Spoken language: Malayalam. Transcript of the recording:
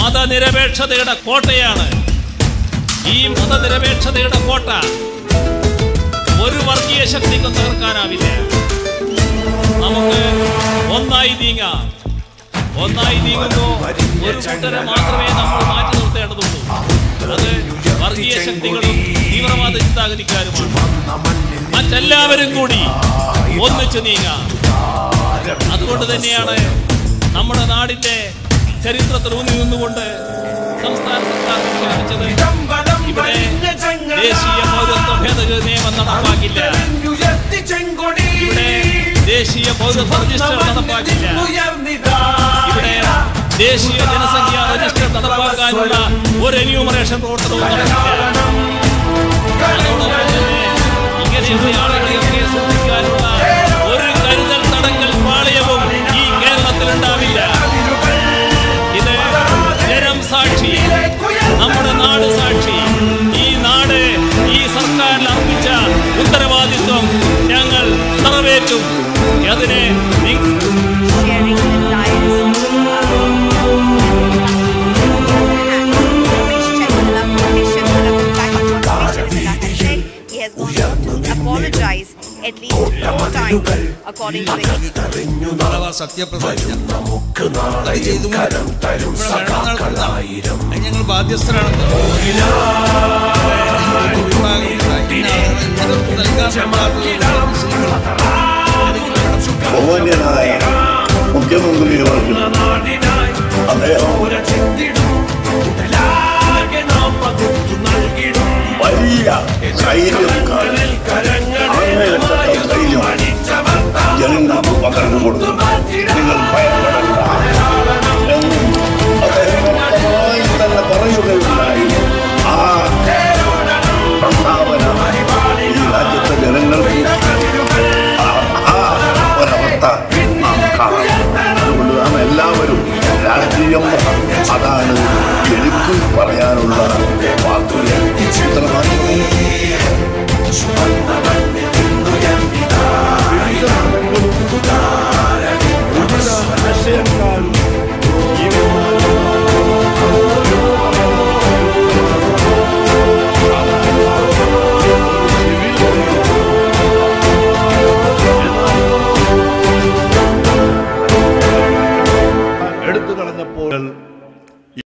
മതനിരപേക്ഷതയുടെ കോട്ടയാണ് ഈ മതനിരപേക്ഷതയുടെ കോട്ട ഒരു വർഗീയ ശക്തിക്കും തകർക്കാനാവില്ല നമുക്ക് ഒന്നായി നീങ്ങാം ഒന്നായി നീങ്ങുമ്പോൾ ഒരു കൂട്ടരെ മാത്രമേ നമ്മൾ മാറ്റി നിർത്തേണ്ടതുള്ളൂ അത് വർഗീയ ശക്തികളും തീവ്രവാദ ചിന്താഗതിക്കാരുമാണ് മറ്റെല്ലാവരും കൂടി ഒന്നിച്ചു നീങ്ങാം അതുകൊണ്ട് തന്നെയാണ് നമ്മുടെ നാടിന്റെ ചരിത്രത്തിൽ ഊന്നി നിന്നുകൊണ്ട് സംസ്ഥാന സർക്കാർ പ്രഖ്യാപിച്ചത് ഇവിടെ ദേശീയ പൗരത്വ ഭേദഗതി നിയമം നടപ്പാക്കില്ല ഇവിടെ ദേശീയ പൗരത്വ രജിസ്റ്റർ നടപ്പാക്കില്ല ഇവിടെ ദേശീയ ജനസംഖ്യാ രജിസ്റ്റർ നടപ്പാക്കാനുള്ള ഒരു എന്യൂമറേഷൻ പ്രവർത്തനവും നടക്കില്ല അതോടൊപ്പം തന്നെ ഇങ്ങനെയുള്ള ആളുകളെയൊക്കെ സൂക്ഷിക്കാനുള്ള ഒരു കരുതൽ തടങ്കൽ പാളയവും ഈ കേരളത്തിൽ ഉണ്ടാവില്ല ഇത് ജനം സാക്ഷി നമ്മുടെ നാട് സാക്ഷി ഈ നാട് ഈ സർക്കാരിൽ അർപ്പിച്ച ഉത്തരവാദിത്വം ഞങ്ങൾ നിറവേറ്റും അതിനെ നി- sharing the dais. He has gone on to apologize at least four times, according to the അഥവാ സത്യപ്രതിജ്ഞ അത് ചെയ്തു ഇവിടെ ഭരണം നടത്തുന്ന അതിന് ഞങ്ങൾ ബാധ്യസ്ഥരാണ് ഒരു വിഭാഗം ഇന്ന ആളുകൾ നൽകാൻ പറ്റാത്ത ബഹുമാന്യനായ മുഖ്യമന്ത്രി അവർക്ക് അദ്ദേഹം വലിയ ധൈര്യം അങ്ങേയറ്റത്തെ ധൈര്യം ജനങ്ങൾക്ക് പകർന്നു കൊടുത്തു നിങ്ങൾ ഭയപ്പെടണ്ട എന്ന് അദ്ദേഹം വ്യക്തമായി തന്നെ പറയുകയുണ്ടായി ആ പ്രസ്താവന ഈ രാജ്യത്തെ ജനങ്ങൾക്ക് ആ ഒരവസ്ഥ നാം കാണും അതുകൊണ്ട് നാം എല്ലാവരും രാഷ്ട്രീയം അതാണ് എനിക്ക് പറയാനുള്ള വാക്കുകൾ ഇത്ര മാത്രമേ